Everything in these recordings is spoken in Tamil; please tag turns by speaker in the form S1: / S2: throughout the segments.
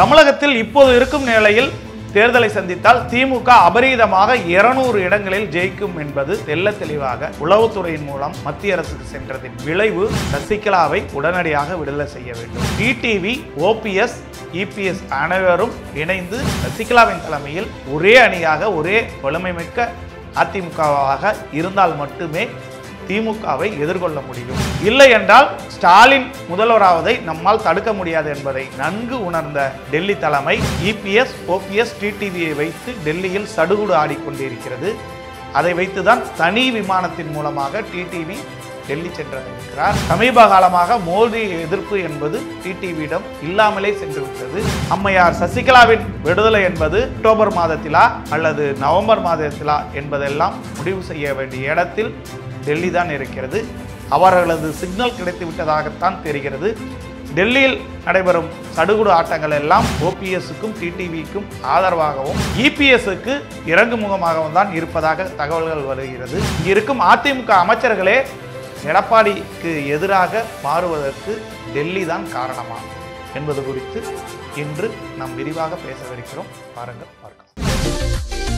S1: தமிழகத்தில் இப்போது இருக்கும் நிலையில் தேர்தலை சந்தித்தால் திமுக அபரீதமாக இருநூறு இடங்களில் ஜெயிக்கும் என்பது தெள்ள தெளிவாக உளவுத்துறையின் மூலம் மத்திய அரசுக்கு சென்றதின் விளைவு சசிகலாவை உடனடியாக விடுதலை செய்ய வேண்டும் டிடிவி ஓபிஎஸ் இபிஎஸ் அனைவரும் இணைந்து சசிகலாவின் தலைமையில் ஒரே அணியாக ஒரே வலிமைமிக்க அதிமுகவாக இருந்தால் மட்டுமே திமுகவை எதிர்கொள்ள முடியும் இல்லை என்றால் ஸ்டாலின் முதல்வராவதை நம்மால் தடுக்க முடியாது என்பதை நன்கு உணர்ந்த டெல்லி தலைமை இபிஎஸ் ஓபிஎஸ் டிடிவியை வைத்து டெல்லியில் சடுகுடு ஆடிக்கொண்டிருக்கிறது அதை வைத்துதான் தனி விமானத்தின் மூலமாக டிடிவி டெல்லி சென்றிருக்கிறார் சமீப காலமாக மோடி எதிர்ப்பு என்பது டிடிவியிடம் இல்லாமலே சென்று விட்டது அம்மையார் சசிகலாவின் விடுதலை என்பது அக்டோபர் மாதத்திலா அல்லது நவம்பர் மாதத்திலா என்பதெல்லாம் முடிவு செய்ய வேண்டிய இடத்தில் டெல்லி தான் இருக்கிறது அவர்களது சிக்னல் கிடைத்து விட்டதாகத்தான் தெரிகிறது டெல்லியில் நடைபெறும் சடுகுடு ஆட்டங்கள் எல்லாம் ஓபிஎஸ்க்கும் டிடிவிக்கும் ஆதரவாகவும் இபிஎஸ்க்கு இறங்குமுகமாகவும் தான் இருப்பதாக தகவல்கள் வருகிறது இங்கு இருக்கும் அதிமுக அமைச்சர்களே எடப்பாடிக்கு எதிராக மாறுவதற்கு டெல்லி தான் காரணமா என்பது குறித்து இன்று நாம் விரிவாக பேசவிருக்கிறோம் பாருங்கள் பார்க்கலாம்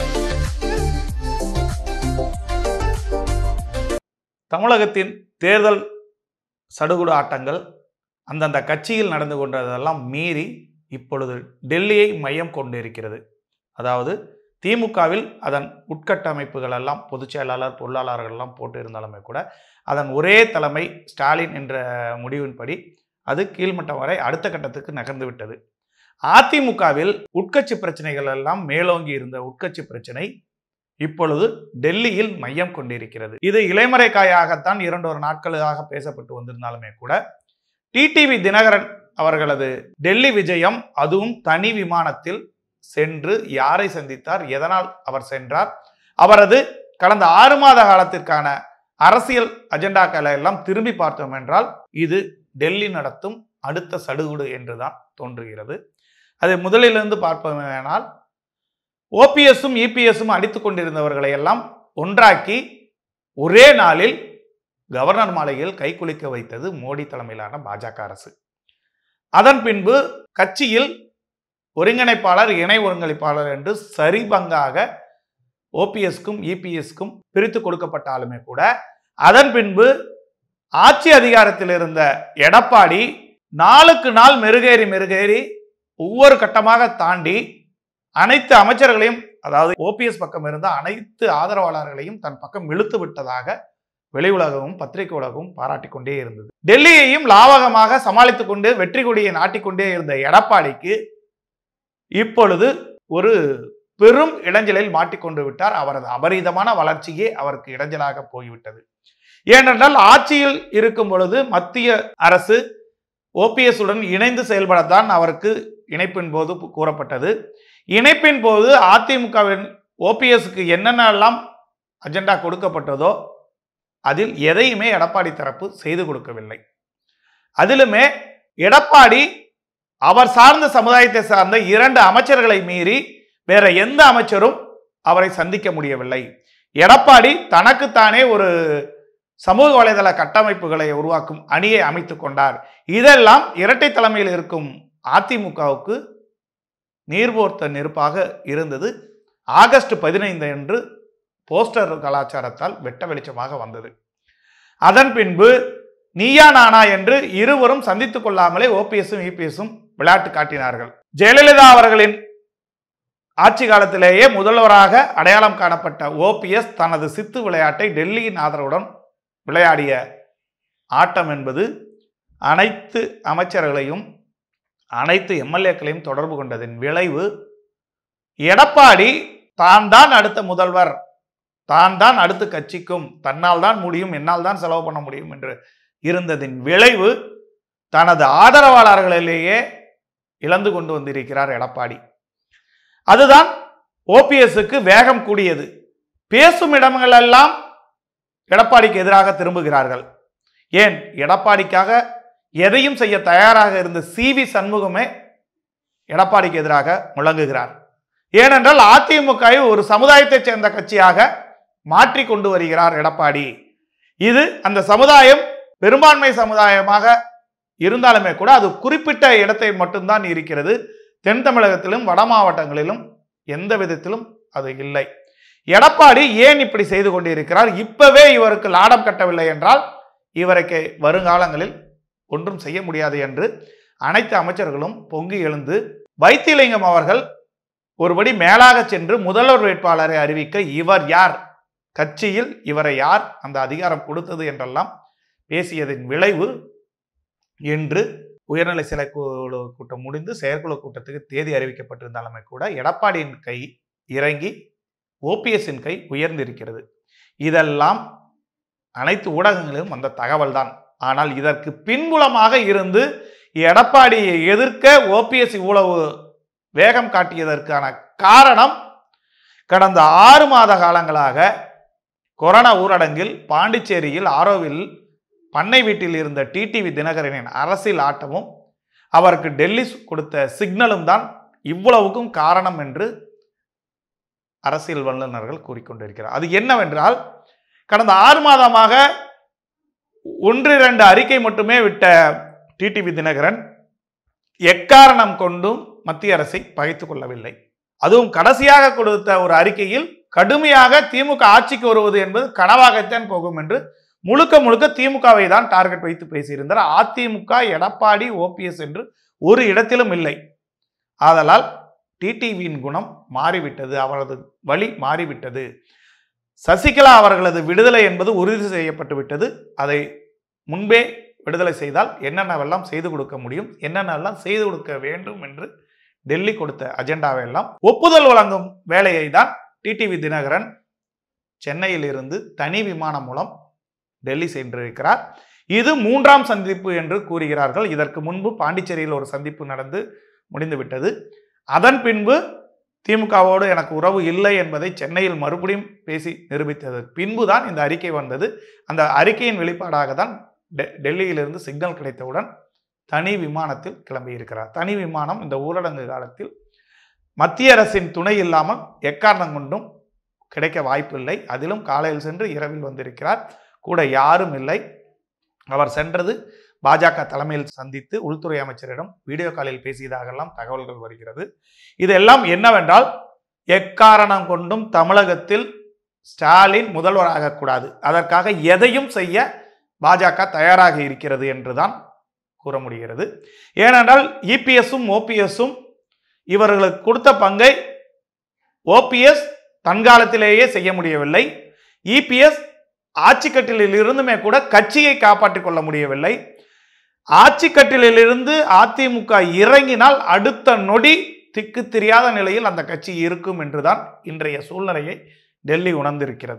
S1: தமிழகத்தின் தேர்தல் சடுகுடு ஆட்டங்கள் அந்தந்த கட்சியில் நடந்து கொண்டதெல்லாம் மீறி இப்பொழுது டெல்லியை மையம் கொண்டிருக்கிறது அதாவது திமுகவில் அதன் உட்கட்டமைப்புகள் எல்லாம் பொதுச் செயலாளர் பொருளாளர்கள் எல்லாம் போட்டு இருந்தாலுமே கூட அதன் ஒரே தலைமை ஸ்டாலின் என்ற முடிவின்படி அது கீழ்மட்டம் வரை அடுத்த கட்டத்துக்கு நகர்ந்து விட்டது அதிமுகவில் உட்கட்சி பிரச்சனைகள் எல்லாம் மேலோங்கி இருந்த உட்கட்சி பிரச்சனை இப்பொழுது டெல்லியில் மையம் கொண்டிருக்கிறது இது இலைமறைக்காயாகத்தான் இரண்டு ஒரு நாட்களாக பேசப்பட்டு வந்திருந்தாலுமே கூட டிடிவி தினகரன் அவர்களது டெல்லி விஜயம் அதுவும் தனி விமானத்தில் சென்று யாரை சந்தித்தார் எதனால் அவர் சென்றார் அவரது கடந்த ஆறு மாத காலத்திற்கான அரசியல் அஜெண்டாக்களை எல்லாம் திரும்பி பார்த்தோம் என்றால் இது டெல்லி நடத்தும் அடுத்த சடுகுடு என்றுதான் தோன்றுகிறது அதை முதலிலிருந்து பார்ப்போமேனால் ஓபிஎஸும் இபிஎஸும் அடித்துக் கொண்டிருந்தவர்களை எல்லாம் ஒன்றாக்கி ஒரே நாளில் கவர்னர் மாளிகையில் கைக்குலிக்க வைத்தது மோடி தலைமையிலான பாஜக அரசு அதன் பின்பு கட்சியில் ஒருங்கிணைப்பாளர் இணை ஒருங்கிணைப்பாளர் என்று சரிபங்காக ஓபிஎஸ்க்கும் இபிஎஸ்க்கும் பிரித்து கொடுக்கப்பட்டாலுமே கூட அதன் பின்பு ஆட்சி அதிகாரத்தில் இருந்த எடப்பாடி நாளுக்கு நாள் மெருகேறி மெருகேறி ஒவ்வொரு கட்டமாக தாண்டி அனைத்து அமைச்சர்களையும் அதாவது ஓபிஎஸ் பக்கம் இருந்த அனைத்து ஆதரவாளர்களையும் தன் பக்கம் இழுத்து விட்டதாக வெளி உலகமும் பத்திரிகை உலகமும் பாராட்டிக் கொண்டே இருந்தது டெல்லியையும் லாவகமாக சமாளித்துக் கொண்டு வெற்றி கொடியை நாட்டிக்கொண்டே இருந்த எடப்பாடிக்கு இப்பொழுது ஒரு பெரும் இடைஞ்சலில் மாட்டிக்கொண்டு விட்டார் அவரது அபரீதமான வளர்ச்சியே அவருக்கு இடைஞ்சலாக போய்விட்டது ஏனென்றால் ஆட்சியில் இருக்கும் பொழுது மத்திய அரசு ஓபிஎஸ் உடன் இணைந்து செயல்படத்தான் அவருக்கு இணைப்பின் போது கூறப்பட்டது இணைப்பின் போது அதிமுகவின் ஓபிஎஸ்க்கு என்னென்னலாம் அஜெண்டா கொடுக்கப்பட்டதோ அதில் எதையுமே எடப்பாடி தரப்பு செய்து கொடுக்கவில்லை அதிலுமே எடப்பாடி அவர் சார்ந்த சமுதாயத்தை சார்ந்த இரண்டு அமைச்சர்களை மீறி வேற எந்த அமைச்சரும் அவரை சந்திக்க முடியவில்லை எடப்பாடி தனக்குத்தானே ஒரு சமூக வலைதள கட்டமைப்புகளை உருவாக்கும் அணியை அமைத்துக் கொண்டார் இதெல்லாம் இரட்டை தலைமையில் இருக்கும் அதிமுகவுக்கு நீர்போர்த்த நெருப்பாக இருந்தது ஆகஸ்ட் பதினைந்து என்று போஸ்டர் கலாச்சாரத்தால் வெட்ட வெளிச்சமாக வந்தது அதன் பின்பு நீயா நானா என்று இருவரும் சந்தித்துக் கொள்ளாமலே ஓபிஎஸும் இபிஎஸும் விளையாட்டு காட்டினார்கள் ஜெயலலிதா அவர்களின் ஆட்சி காலத்திலேயே முதல்வராக அடையாளம் காணப்பட்ட ஓபிஎஸ் தனது சித்து விளையாட்டை டெல்லியின் ஆதரவுடன் விளையாடிய ஆட்டம் என்பது அனைத்து அமைச்சர்களையும் அனைத்து எம்எல்ஏக்களையும் தொடர்பு கொண்டதின் விளைவு எடப்பாடி தான் தான் அடுத்த முதல்வர் தான் தான் அடுத்த கட்சிக்கும் தன்னால் தான் முடியும் என்னால் தான் செலவு பண்ண முடியும் என்று இருந்ததின் விளைவு தனது ஆதரவாளர்களிலேயே இழந்து கொண்டு வந்திருக்கிறார் எடப்பாடி அதுதான் ஓபிஎஸ்க்கு வேகம் கூடியது பேசும் இடங்களெல்லாம் எடப்பாடிக்கு எதிராக திரும்புகிறார்கள் ஏன் எடப்பாடிக்காக எதையும் செய்ய தயாராக இருந்த சி வி சண்முகமே எடப்பாடிக்கு எதிராக முழங்குகிறார் ஏனென்றால் அதிமுகவை ஒரு சமுதாயத்தைச் சேர்ந்த கட்சியாக மாற்றி கொண்டு வருகிறார் எடப்பாடி இது அந்த சமுதாயம் பெரும்பான்மை சமுதாயமாக இருந்தாலுமே கூட அது குறிப்பிட்ட இடத்தை மட்டும்தான் இருக்கிறது தென் தமிழகத்திலும் வட மாவட்டங்களிலும் எந்த விதத்திலும் அது இல்லை எடப்பாடி ஏன் இப்படி செய்து கொண்டிருக்கிறார் இப்பவே இவருக்கு லாடம் கட்டவில்லை என்றால் இவருக்கு வருங்காலங்களில் ஒன்றும் செய்ய முடியாது என்று அனைத்து அமைச்சர்களும் பொங்கி எழுந்து வைத்தியலிங்கம் அவர்கள் ஒருபடி மேலாக சென்று முதல்வர் வேட்பாளரை அறிவிக்க இவர் யார் கட்சியில் இவரை யார் அந்த அதிகாரம் கொடுத்தது என்றெல்லாம் பேசியதின் விளைவு என்று உயர்நிலை சிலை குழு கூட்டம் முடிந்து செயற்குழு கூட்டத்துக்கு தேதி அறிவிக்கப்பட்டிருந்தாலுமே கூட எடப்பாடியின் கை இறங்கி ஓபிஎஸ்ஸின் கை உயர்ந்திருக்கிறது இதெல்லாம் அனைத்து ஊடகங்களிலும் வந்த தகவல் தான் ஆனால் இதற்கு பின்புலமாக இருந்து எடப்பாடியை எதிர்க்க ஓபிஎஸ் இவ்வளவு வேகம் காட்டியதற்கான காரணம் கடந்த ஆறு மாத காலங்களாக கொரோனா ஊரடங்கில் பாண்டிச்சேரியில் ஆரோவில் பண்ணை வீட்டில் இருந்த டிடிவி தினகரனின் அரசியல் ஆட்டமும் அவருக்கு டெல்லி கொடுத்த சிக்னலும் தான் இவ்வளவுக்கும் காரணம் என்று அரசியல் வல்லுநர்கள் கூறிக்கொண்டிருக்கிறார் அது என்னவென்றால் கடந்த ஆறு மாதமாக ஒன்று இரண்டு அறிக்கை மட்டுமே விட்ட டிடிவி தினகரன் எக்காரணம் கொண்டும் மத்திய அரசை பகைத்துக் கொள்ளவில்லை அதுவும் கடைசியாக கொடுத்த ஒரு அறிக்கையில் கடுமையாக திமுக ஆட்சிக்கு வருவது என்பது கனவாகத்தான் போகும் என்று முழுக்க முழுக்க திமுகவை தான் டார்கெட் வைத்து பேசியிருந்தார் அதிமுக எடப்பாடி ஓபிஎஸ் என்று ஒரு இடத்திலும் இல்லை ஆதலால் டிடிவியின் குணம் மாறிவிட்டது அவரது வழி மாறிவிட்டது சசிகலா அவர்களது விடுதலை என்பது உறுதி செய்யப்பட்டு விட்டது அதை முன்பே விடுதலை செய்தால் என்னென்னவெல்லாம் செய்து கொடுக்க முடியும் என்னென்னலாம் செய்து கொடுக்க வேண்டும் என்று டெல்லி கொடுத்த அஜெண்டாவை எல்லாம் ஒப்புதல் வழங்கும் வேலையை தான் டிடிவி தினகரன் சென்னையில் இருந்து தனி விமானம் மூலம் டெல்லி சென்றிருக்கிறார் இது மூன்றாம் சந்திப்பு என்று கூறுகிறார்கள் இதற்கு முன்பு பாண்டிச்சேரியில் ஒரு சந்திப்பு நடந்து முடிந்துவிட்டது அதன் பின்பு திமுகவோடு எனக்கு உறவு இல்லை என்பதை சென்னையில் மறுபடியும் பேசி நிரூபித்ததற்கு பின்புதான் இந்த அறிக்கை வந்தது அந்த அறிக்கையின் வெளிப்பாடாக தான் டெ- டெல்லியிலிருந்து சிக்னல் கிடைத்தவுடன் தனி விமானத்தில் கிளம்பியிருக்கிறார் தனி விமானம் இந்த ஊரடங்கு காலத்தில் மத்திய அரசின் துணை இல்லாமல் எக்காரணம் கொண்டும் கிடைக்க வாய்ப்பில்லை அதிலும் காலையில் சென்று இரவில் வந்திருக்கிறார் கூட யாரும் இல்லை அவர் சென்றது பாஜக தலைமையில் சந்தித்து உள்துறை அமைச்சரிடம் வீடியோ காலில் பேசியதாகலாம் தகவல்கள் வருகிறது இதெல்லாம் என்னவென்றால் எக்காரணம் கொண்டும் தமிழகத்தில் ஸ்டாலின் முதல்வராகக்கூடாது அதற்காக எதையும் செய்ய பாஜக தயாராக இருக்கிறது என்றுதான் கூற முடிகிறது ஏனென்றால் இபிஎஸும் ஓபிஎஸும் இவர்களுக்கு கொடுத்த பங்கை ஓபிஎஸ் தன்காலத்திலேயே செய்ய முடியவில்லை இபிஎஸ் ஆட்சிக்கட்டிலில் இருந்துமே கூட கட்சியை காப்பாற்றிக் கொள்ள முடியவில்லை ஆட்சிக்கட்டிலிருந்து அதிமுக இறங்கினால் அடுத்த நொடி திக்கு தெரியாத நிலையில் அந்த கட்சி இருக்கும் என்றுதான் இன்றைய சூழ்நிலையை டெல்லி உணர்ந்திருக்கிறது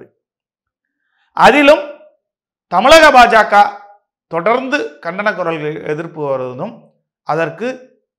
S1: அதிலும் தமிழக பாஜக தொடர்ந்து கண்டன குரல்கள் எதிர்ப்பு வருவதும் அதற்கு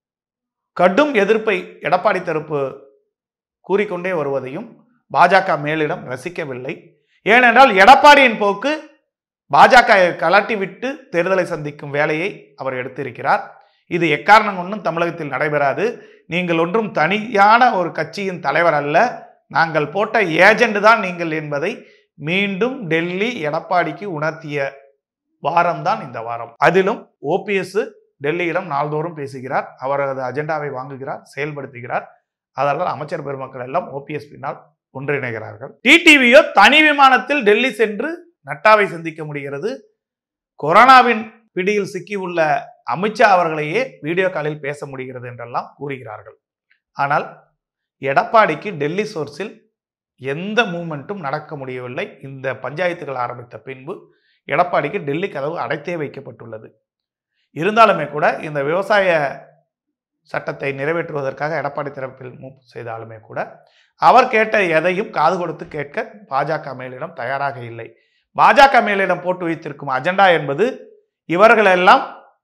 S1: கடும் எதிர்ப்பை எடப்பாடி தரப்பு கூறிக்கொண்டே வருவதையும் பாஜக மேலிடம் ரசிக்கவில்லை ஏனென்றால் எடப்பாடியின் போக்கு பாஜக கலட்டி விட்டு தேர்தலை சந்திக்கும் வேலையை அவர் எடுத்திருக்கிறார் இது எக்காரணம் ஒன்றும் தமிழகத்தில் நடைபெறாது நீங்கள் ஒன்றும் தனியான ஒரு கட்சியின் தலைவர் அல்ல நாங்கள் போட்ட ஏஜெண்ட் தான் நீங்கள் என்பதை மீண்டும் டெல்லி எடப்பாடிக்கு உணர்த்திய வாரம்தான் இந்த வாரம் அதிலும் ஓபிஎஸ் டெல்லியிடம் நாள்தோறும் பேசுகிறார் அவரது அஜெண்டாவை வாங்குகிறார் செயல்படுத்துகிறார் அதனால் அமைச்சர் பெருமக்கள் எல்லாம் ஓபிஎஸ் பின்னால் ஒன்றிணைகிறார்கள் டிடிவியோ தனி விமானத்தில் டெல்லி சென்று நட்டாவை சந்திக்க முடிகிறது கொரோனாவின் பிடியில் சிக்கியுள்ள அமித்ஷா அவர்களையே வீடியோ காலில் பேச முடிகிறது என்றெல்லாம் கூறுகிறார்கள் ஆனால் எடப்பாடிக்கு டெல்லி சோர்ஸில் எந்த மூமெண்ட்டும் நடக்க முடியவில்லை இந்த பஞ்சாயத்துகள் ஆரம்பித்த பின்பு எடப்பாடிக்கு டெல்லி கதவு அடைத்தே வைக்கப்பட்டுள்ளது இருந்தாலுமே கூட இந்த விவசாய சட்டத்தை நிறைவேற்றுவதற்காக எடப்பாடி தரப்பில் மூவ் செய்தாலுமே கூட அவர் கேட்ட எதையும் காது கொடுத்து கேட்க பாஜக மேலிடம் தயாராக இல்லை பாஜக மேலிடம் போட்டு வைத்திருக்கும் அஜெண்டா என்பது இவர்களெல்லாம்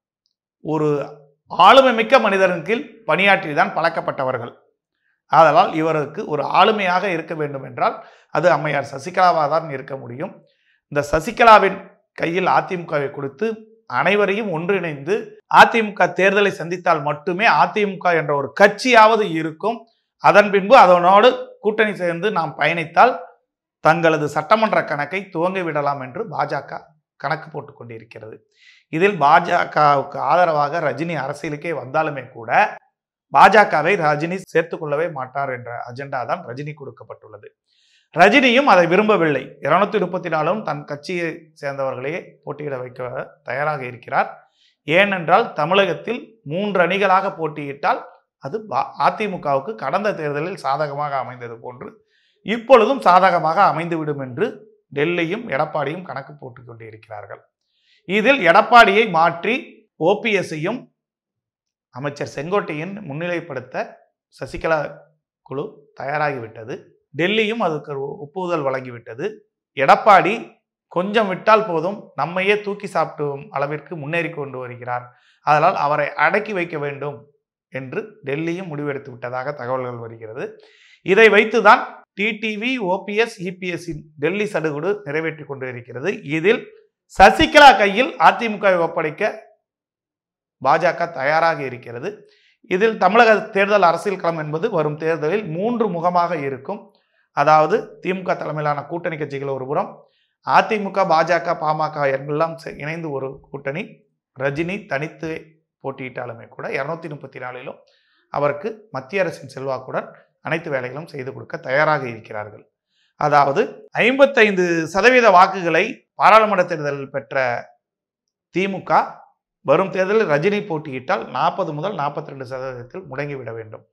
S1: ஒரு ஆளுமை மிக்க மனிதரின் கீழ் பணியாற்றி தான் பழக்கப்பட்டவர்கள் ஆதலால் இவருக்கு ஒரு ஆளுமையாக இருக்க வேண்டும் என்றால் அது அம்மையார் சசிகலாவாக தான் இருக்க முடியும் இந்த சசிகலாவின் கையில் அதிமுகவை கொடுத்து அனைவரையும் ஒன்றிணைந்து அதிமுக தேர்தலை சந்தித்தால் மட்டுமே அதிமுக என்ற ஒரு கட்சியாவது இருக்கும் அதன் பின்பு அதனோடு கூட்டணி சேர்ந்து நாம் பயணித்தால் தங்களது சட்டமன்ற கணக்கை துவங்கி விடலாம் என்று பாஜக கணக்கு போட்டுக் கொண்டிருக்கிறது இதில் பாஜகவுக்கு ஆதரவாக ரஜினி அரசியலுக்கே வந்தாலுமே கூட பாஜகவை ரஜினி சேர்த்து கொள்ளவே மாட்டார் என்ற அஜெண்டா தான் ரஜினி கொடுக்கப்பட்டுள்ளது ரஜினியும் அதை விரும்பவில்லை இருநூத்தி முப்பத்தி நாலும் தன் கட்சியை சேர்ந்தவர்களையே போட்டியிட வைக்க தயாராக இருக்கிறார் ஏனென்றால் தமிழகத்தில் மூன்று அணிகளாக போட்டியிட்டால் அது பா- அதிமுகவுக்கு கடந்த தேர்தலில் சாதகமாக அமைந்தது போன்று இப்பொழுதும் சாதகமாக அமைந்துவிடும் என்று டெல்லியும் எடப்பாடியும் கணக்கு போட்டுக் கொண்டிருக்கிறார்கள் இதில் எடப்பாடியை மாற்றி ஓபிஎஸ்ஸையும் அமைச்சர் செங்கோட்டையன் முன்னிலைப்படுத்த சசிகலா குழு தயாராகிவிட்டது டெல்லியும் அதுக்கு ஒரு ஒப்புதல் வழங்கிவிட்டது எடப்பாடி கொஞ்சம் விட்டால் போதும் நம்மையே தூக்கி சாப்பிடும் அளவிற்கு முன்னேறி கொண்டு வருகிறார் அதனால் அவரை அடக்கி வைக்க வேண்டும் என்று டெல்லியும் முடிவெடுத்து விட்டதாக தகவல்கள் வருகிறது இதை வைத்துதான் டிடிவி ஓபிஎஸ் இபிஎஸ்ஸின் டெல்லி சடுகுடு நிறைவேற்றி கொண்டு இருக்கிறது இதில் சசிகலா கையில் அதிமுகவை ஒப்படைக்க பாஜக தயாராக இருக்கிறது இதில் தமிழக தேர்தல் அரசியல் களம் என்பது வரும் தேர்தலில் மூன்று முகமாக இருக்கும் அதாவது திமுக தலைமையிலான கூட்டணி கட்சிகள் ஒரு புறம் அதிமுக பாஜக பாமக எல்லாம் சே- இணைந்து ஒரு கூட்டணி ரஜினி தனித்து போட்டியிட்டாலுமே கூட இருநூத்தி முப்பத்தி நாலிலும் அவருக்கு மத்திய அரசின் செல்வாக்குடன் அனைத்து வேலைகளும் செய்து கொடுக்க தயாராக இருக்கிறார்கள் அதாவது ஐம்பத்தைந்து சதவீத வாக்குகளை பாராளுமன்ற தேர்தலில் பெற்ற திமுக வரும் தேர்தலில் ரஜினி போட்டியிட்டால் நாற்பது முதல் நாற்பத்தி ரெண்டு சதவீதத்தில் முடங்கிவிட வேண்டும்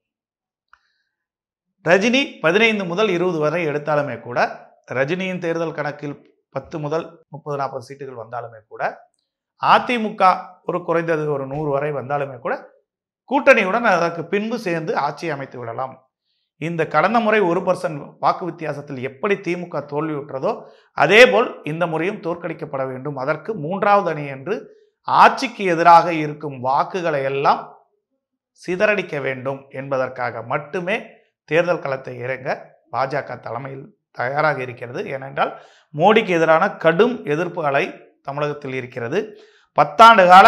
S1: ரஜினி பதினைந்து முதல் இருபது வரை எடுத்தாலுமே கூட ரஜினியின் தேர்தல் கணக்கில் பத்து முதல் முப்பது நாற்பது சீட்டுகள் வந்தாலுமே கூட அதிமுக ஒரு குறைந்தது ஒரு நூறு வரை வந்தாலுமே கூட கூட்டணியுடன் அதற்கு பின்பு சேர்ந்து ஆட்சி அமைத்து விடலாம் இந்த கடந்த முறை ஒரு பர்சன்ட் வாக்கு வித்தியாசத்தில் எப்படி திமுக தோல்வியுற்றதோ அதேபோல் இந்த முறையும் தோற்கடிக்கப்பட வேண்டும் அதற்கு மூன்றாவது அணி என்று ஆட்சிக்கு எதிராக இருக்கும் வாக்குகளை எல்லாம் சிதறடிக்க வேண்டும் என்பதற்காக மட்டுமே தேர்தல் களத்தை இறங்க பாஜக தலைமையில் தயாராக இருக்கிறது ஏனென்றால் மோடிக்கு எதிரான கடும் எதிர்ப்பு அலை தமிழகத்தில் இருக்கிறது பத்தாண்டு கால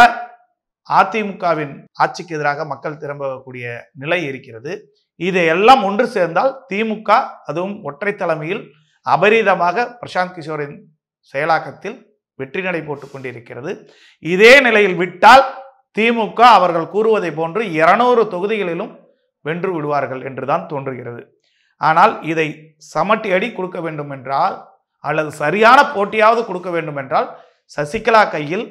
S1: அதிமுகவின் ஆட்சிக்கு எதிராக மக்கள் திரும்பக்கூடிய நிலை இருக்கிறது இதையெல்லாம் ஒன்று சேர்ந்தால் திமுக அதுவும் ஒற்றை தலைமையில் அபரீதமாக பிரசாந்த் கிஷோரின் செயலாக்கத்தில் வெற்றி நடை போட்டுக் கொண்டிருக்கிறது இதே நிலையில் விட்டால் திமுக அவர்கள் கூறுவதை போன்று இருநூறு தொகுதிகளிலும் வென்று விடுவார்கள் என்றுதான் தோன்றுகிறது ஆனால் இதை சமட்டி அடி கொடுக்க வேண்டும் என்றால் அல்லது சரியான போட்டியாவது கொடுக்க வேண்டும் என்றால் சசிகலா கையில்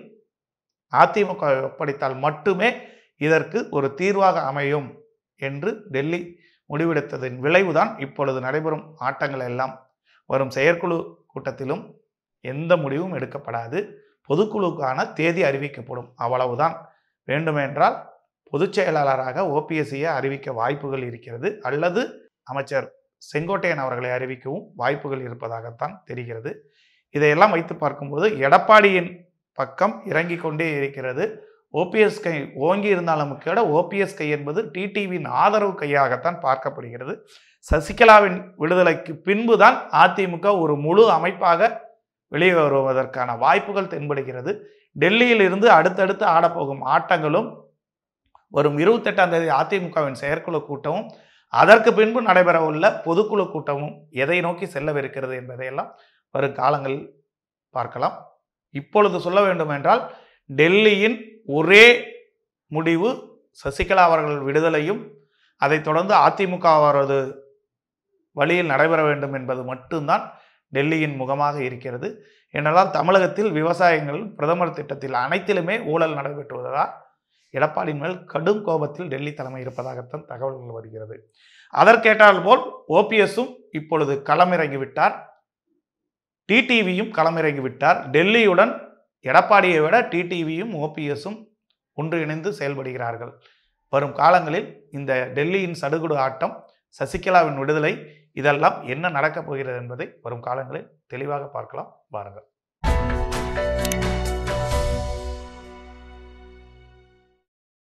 S1: அதிமுக ஒப்படைத்தால் மட்டுமே இதற்கு ஒரு தீர்வாக அமையும் என்று டெல்லி முடிவெடுத்ததின் விளைவுதான் இப்பொழுது நடைபெறும் ஆட்டங்கள் எல்லாம் வரும் செயற்குழு கூட்டத்திலும் எந்த முடிவும் எடுக்கப்படாது பொதுக்குழுக்கான தேதி அறிவிக்கப்படும் அவ்வளவுதான் வேண்டுமென்றால் பொதுச் செயலாளராக ஓபிஎஸ்சியை அறிவிக்க வாய்ப்புகள் இருக்கிறது அல்லது அமைச்சர் செங்கோட்டையன் அவர்களை அறிவிக்கவும் வாய்ப்புகள் இருப்பதாகத்தான் தெரிகிறது இதையெல்லாம் வைத்து பார்க்கும்போது எடப்பாடியின் பக்கம் இறங்கி கொண்டே இருக்கிறது ஓபிஎஸ் கை ஓங்கி இருந்தாலும் கூட ஓபிஎஸ் கை என்பது டிடிவியின் ஆதரவு கையாகத்தான் பார்க்கப்படுகிறது சசிகலாவின் விடுதலைக்கு பின்புதான் அதிமுக ஒரு முழு அமைப்பாக வெளியே வருவதற்கான வாய்ப்புகள் தென்படுகிறது டெல்லியில் இருந்து அடுத்தடுத்து ஆடப்போகும் ஆட்டங்களும் வரும் இருபத்தெட்டாம் தேதி அதிமுகவின் செயற்குழு கூட்டமும் அதற்கு பின்பு நடைபெறவுள்ள பொதுக்குழு கூட்டமும் எதை நோக்கி செல்லவிருக்கிறது என்பதையெல்லாம் வரும் காலங்களில் பார்க்கலாம் இப்பொழுது சொல்ல வேண்டும் என்றால் டெல்லியின் ஒரே முடிவு சசிகலா அவர்கள் விடுதலையும் அதைத் தொடர்ந்து அதிமுக அவரது வழியில் நடைபெற வேண்டும் என்பது மட்டும்தான் டெல்லியின் முகமாக இருக்கிறது என்றால் தமிழகத்தில் விவசாயிகள் பிரதமர் திட்டத்தில் அனைத்திலுமே ஊழல் நடைபெற்று வருவதால் எடப்பாடியின் மேல் கடும் கோபத்தில் டெல்லி தலைமை இருப்பதாகத்தான் தகவல்கள் வருகிறது அதற்கேட்டால் போல் ஓபிஎஸும் இப்பொழுது களமிறங்கி விட்டார் டிடிவியும் களமிறங்கி விட்டார் டெல்லியுடன் எடப்பாடியை விட டிடிவியும் ஓபிஎஸும் ஒன்றிணைந்து செயல்படுகிறார்கள் வரும் காலங்களில் இந்த டெல்லியின் சடுகுடு ஆட்டம் சசிகலாவின் விடுதலை இதெல்லாம் என்ன நடக்கப் போகிறது என்பதை வரும் காலங்களில் தெளிவாக பார்க்கலாம் வாருங்கள்